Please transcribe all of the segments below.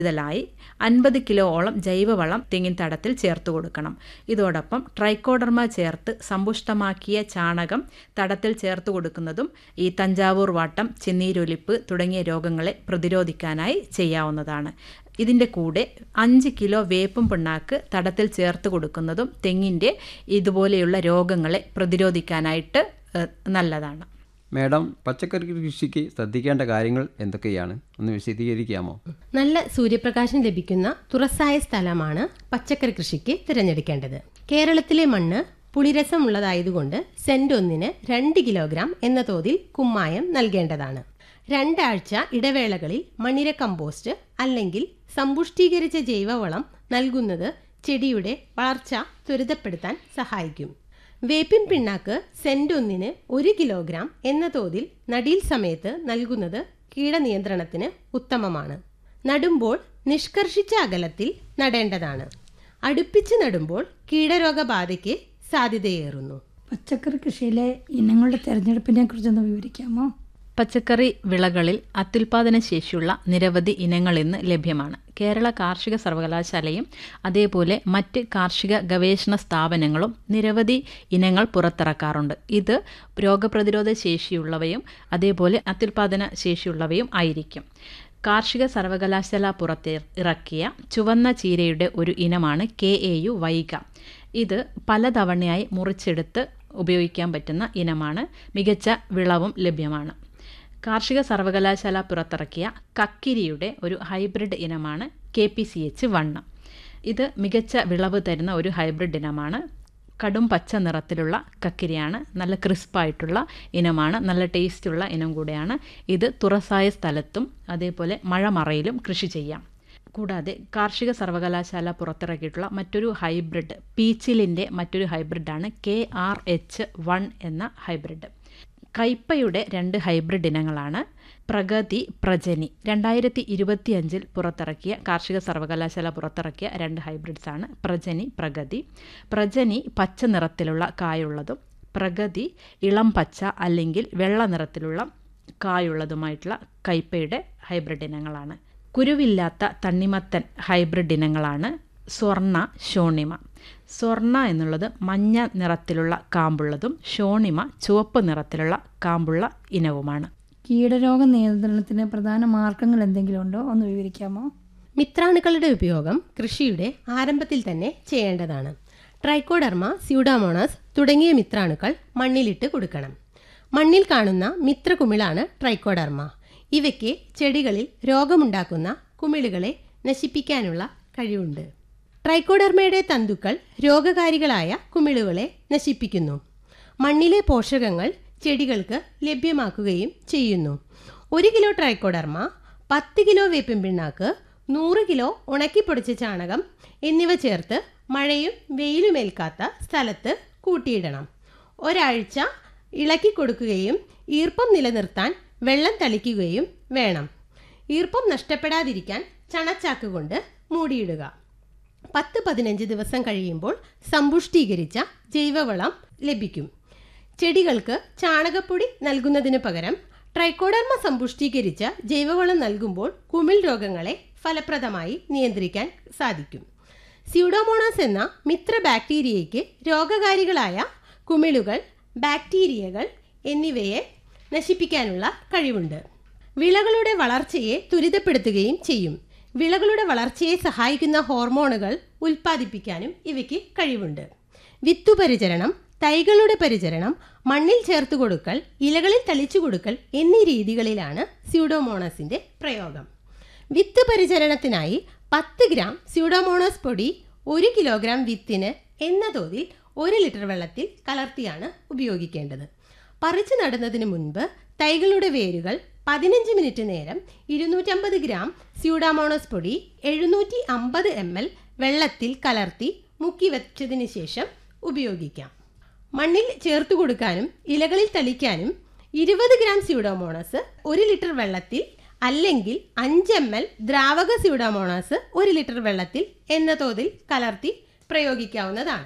ഇതിലായി അൻപത് കിലോയോളം ജൈവവളം തെങ്ങിൻ തടത്തിൽ ചേർത്ത് കൊടുക്കണം ഇതോടൊപ്പം ട്രൈക്കോഡർമ ചേർത്ത് സമ്പുഷ്ടമാക്കിയ ചാണകം തടത്തിൽ ചേർത്ത് കൊടുക്കുന്നതും ഈ തഞ്ചാവൂർ വാട്ടം ചെന്നീരൊലിപ്പ് തുടങ്ങിയ രോഗങ്ങളെ പ്രതിരോധിക്കാനായി ചെയ്യാവുന്നതാണ് ഇതിൻ്റെ കൂടെ അഞ്ച് കിലോ വേപ്പും പിണ്ണാക്ക് തടത്തിൽ ചേർത്ത് കൊടുക്കുന്നതും തെങ്ങിൻ്റെ ഇതുപോലെയുള്ള രോഗങ്ങളെ പ്രതിരോധിക്കാനായിട്ട് ഏഹ്, നല്ലതാണ് മേഡം പച്ചക്കറി കൃഷിക്ക് ശ്രദ്ധിക്കേണ്ട കാര്യങ്ങൾ എന്തൊക്കെയാണ് ഒന്ന് വിശദീകരിക്കാമോ നല്ല സൂര്യപ്രകാശം ലഭിക്കുന്ന തുറസായ സ്ഥലമാണ് പച്ചക്കറി കൃഷിക്ക് തിരഞ്ഞെടുക്കേണ്ടത് കേരളത്തിലെ മണ്ണ് പുളിരസമുള്ളതായതുകൊണ്ട് സെന്റ് ഒന്നിന് രണ്ട് കിലോഗ്രാം എന്ന തോതിൽ കുമ്മായം നൽകേണ്ടതാണ് രണ്ടാഴ്ച ഇടവേളകളിൽ മണിര കമ്പോസ്റ്റ് അല്ലെങ്കിൽ സമ്പുഷ്ടീകരിച്ച ജൈവവളം നൽകുന്നത് ചെടിയുടെ വളർച്ച ത്വരിതപ്പെടുത്താൻ സഹായിക്കും വേപ്പിൻ പിണ്ണാക്ക് സെന്റ് ഒന്നിന് ഒരു കിലോഗ്രാം എന്ന തോതിൽ നടീൽ സമയത്ത് നൽകുന്നത് കീടനിയന്ത്രണത്തിന് ഉത്തമമാണ് നടുമ്പോൾ നിഷ്കർഷിച്ച അകലത്തിൽ നടേണ്ടതാണ് അടുപ്പിച്ച് നടുമ്പോൾ കീടരോഗബാധയ്ക്ക് സാധ്യതയേറുന്നു പച്ചക്കറി കൃഷിയിലെ ഇനങ്ങളുടെ തെരഞ്ഞെടുപ്പിനെ കുറിച്ചൊന്ന് വിവരിക്കാമോ പച്ചക്കറി വിളകളിൽ അത്യുൽപാദന ശേഷിയുള്ള നിരവധി ഇനങ്ങൾ ഇന്ന് ലഭ്യമാണ് കേരള കാർഷിക സർവകലാശാലയും അതേപോലെ മറ്റ് കാർഷിക ഗവേഷണ സ്ഥാപനങ്ങളും നിരവധി ഇനങ്ങൾ പുറത്തിറക്കാറുണ്ട് ഇത് രോഗപ്രതിരോധ ശേഷിയുള്ളവയും അതേപോലെ അത്യുൽപാദന ശേഷിയുള്ളവയും ആയിരിക്കും കാർഷിക സർവകലാശാല പുറത്തി ഇറക്കിയ ചുവന്ന ചീരയുടെ ഒരു ഇനമാണ് കെ എ യു വൈഗ ഇത് പലതവണയായി മുറിച്ചെടുത്ത് ഉപയോഗിക്കാൻ പറ്റുന്ന ഇനമാണ് മികച്ച വിളവും ലഭ്യമാണ് കാർഷിക സർവകലാശാല പുറത്തിറക്കിയ കക്കിരിയുടെ ഒരു ഹൈബ്രിഡ് ഇനമാണ് K P C H one ഇത് മികച്ച വിളവ് തരുന്ന ഒരു ഹൈബ്രിഡ് ഇനമാണ് കടും പച്ച നിറത്തിലുള്ള കക്കിരിയാണ് നല്ല ക്രിസ്പായിട്ടുള്ള ഇനമാണ് നല്ല ടേസ്റ്റുള്ള ഇനം കൂടെയാണ് ഇത് തുറസായ സ്ഥലത്തും അതേപോലെ മഴമറയിലും കൃഷി ചെയ്യാം കൂടാതെ കാർഷിക സർവകലാശാല പുറത്തിറക്കിയിട്ടുള്ള മറ്റൊരു ഹൈബ്രിഡ് പീച്ചിലിൻ്റെ മറ്റൊരു ഹൈബ്രിഡാണ് കെ ആർ എച്ച് വൺ എന്ന ഹൈബ്രിഡ് കൈപ്പയുടെ രണ്ട് ഹൈബ്രിഡ് ഇനങ്ങളാണ് പ്രഗതി പ്രജനി രണ്ടായിരത്തി ഇരുപത്തി അഞ്ചിൽ പുറത്തിറക്കിയ കാർഷിക സർവകലാശാല പുറത്തിറക്കിയ രണ്ട് ഹൈബ്രിഡ്സാണ് പ്രജനി പ്രഗതി പ്രജനി പച്ച നിറത്തിലുള്ള കായുള്ളതും പ്രഗതി ഇളം പച്ച അല്ലെങ്കിൽ വെള്ള നിറത്തിലുള്ള കായുള്ളതുമായിട്ടുള്ള കൈപ്പയുടെ ഹൈബ്രിഡ് ഇനങ്ങളാണ് കുരുവില്ലാത്ത തണ്ണിമത്തൻ ഹൈബ്രിഡ് ഇനങ്ങളാണ് സ്വർണ ഷോണിമ സ്വർണ എന്നുള്ളത് മഞ്ഞ നിറത്തിലുള്ള കാമ്പുള്ളതും ഷോണിമ ചുവപ്പ് നിറത്തിലുള്ള കാമ്പുള്ള ഇനവുമാണ് കീടരോഗ നിയന്ത്രണത്തിന് പ്രധാന മാർഗങ്ങൾ എന്തെങ്കിലും ഉണ്ടോ ഒന്ന് വിവരിക്കാമോ മിത്രാണുക്കളുടെ ഉപയോഗം കൃഷിയുടെ ആരംഭത്തിൽ തന്നെ ചെയ്യേണ്ടതാണ് ട്രൈക്കോഡർമ സ്യൂഡാമോണസ് തുടങ്ങിയ മിത്രാണുക്കൾ മണ്ണിലിട്ട് കൊടുക്കണം മണ്ണിൽ കാണുന്ന മിത്രകുമിളാണ് ട്രൈക്കോഡർമ ഇവയ്ക്ക് ചെടികളിൽ രോഗമുണ്ടാക്കുന്ന കുമിളുകളെ നശിപ്പിക്കാനുള്ള കഴിവുണ്ട് ട്രൈക്കോഡർമയുടെ തന്തുക്കൾ രോഗകാരികളായ കുമിളുകളെ നശിപ്പിക്കുന്നു മണ്ണിലെ പോഷകങ്ങൾ ചെടികൾക്ക് ലഭ്യമാക്കുകയും ചെയ്യുന്നു ഒരു കിലോ ട്രൈക്കോഡർമ പത്ത് കിലോ വേപ്പിൻ പിണ്ണാക്ക് നൂറ് കിലോ ഉണക്കിപ്പൊടിച്ച ചാണകം എന്നിവ ചേർത്ത് മഴയും വെയിലുമേൽക്കാത്ത സ്ഥലത്ത് കൂട്ടിയിടണം ഒരാഴ്ച ഇളക്കി കൊടുക്കുകയും ഈർപ്പം നിലനിർത്താൻ വെള്ളം തളിക്കുകയും വേണം ഈർപ്പം നഷ്ടപ്പെടാതിരിക്കാൻ ചണച്ചാക്ക് കൊണ്ട് മൂടിയിടുക പത്ത് പതിനഞ്ച് ദിവസം കഴിയുമ്പോൾ സമ്പുഷ്ടീകരിച്ച ജൈവവളം ലഭിക്കും ചെടികൾക്ക് ചാണകപ്പൊടി നൽകുന്നതിന് പകരം ട്രൈക്കോഡർമ സമ്പുഷ്ടീകരിച്ച ജൈവവളം നൽകുമ്പോൾ കുമിൾ രോഗങ്ങളെ ഫലപ്രദമായി നിയന്ത്രിക്കാൻ സാധിക്കും സ്യൂഡോമോണാസ് എന്ന മിത്ര ബാക്ടീരിയയ്ക്ക് രോഗകാരികളായ കുമിളുകൾ ബാക്ടീരിയകൾ എന്നിവയെ നശിപ്പിക്കാനുള്ള കഴിവുണ്ട് വിളകളുടെ വളർച്ചയെ ത്വരിതപ്പെടുത്തുകയും ചെയ്യും വിളകളുടെ വളർച്ചയെ സഹായിക്കുന്ന ഹോർമോണുകൾ ഉൽപ്പാദിപ്പിക്കാനും ഇവയ്ക്ക് കഴിവുണ്ട് വിത്തുപരിചരണം തൈകളുടെ പരിചരണം മണ്ണിൽ ചേർത്ത് കൊടുക്കൽ ഇലകളിൽ തളിച്ചു കൊടുക്കൽ എന്നീ രീതികളിലാണ് സ്യൂഡോമോണസിന്റെ പ്രയോഗം വിത്ത് പരിചരണത്തിനായി പത്ത് ഗ്രാം സ്യൂഡോമോണസ് പൊടി ഒരു കിലോഗ്രാം വിത്തിന് എന്ന തോതിൽ ഒരു ലിറ്റർ വെള്ളത്തിൽ കലർത്തിയാണ് ഉപയോഗിക്കേണ്ടത് പറിച്ചു നടുന്നതിന് മുൻപ് തൈകളുടെ വേരുകൾ പതിനഞ്ച് മിനിറ്റ് നേരം ഇരുന്നൂറ്റമ്പത് ഗ്രാം സ്യൂഡാമോണസ് പൊടി എഴുന്നൂറ്റി അമ്പത് എം എൽ വെള്ളത്തിൽ കലർത്തി മുക്കി വെച്ചതിന് ശേഷം ഉപയോഗിക്കാം മണ്ണിൽ ചേർത്ത് കൊടുക്കാനും ഇലകളിൽ തളിക്കാനും ഇരുപത് ഗ്രാം സ്യൂഡോമോണസ് ഒരു ലിറ്റർ വെള്ളത്തിൽ അല്ലെങ്കിൽ അഞ്ച് എം എൽ ദ്രാവക സ്യൂഡോമോണസ് ഒരു ലിറ്റർ വെള്ളത്തിൽ എന്ന തോതിൽ കലർത്തി പ്രയോഗിക്കാവുന്നതാണ്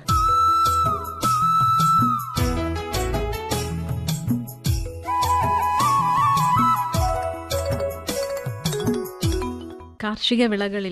കാർഷിക വിളകളിൽ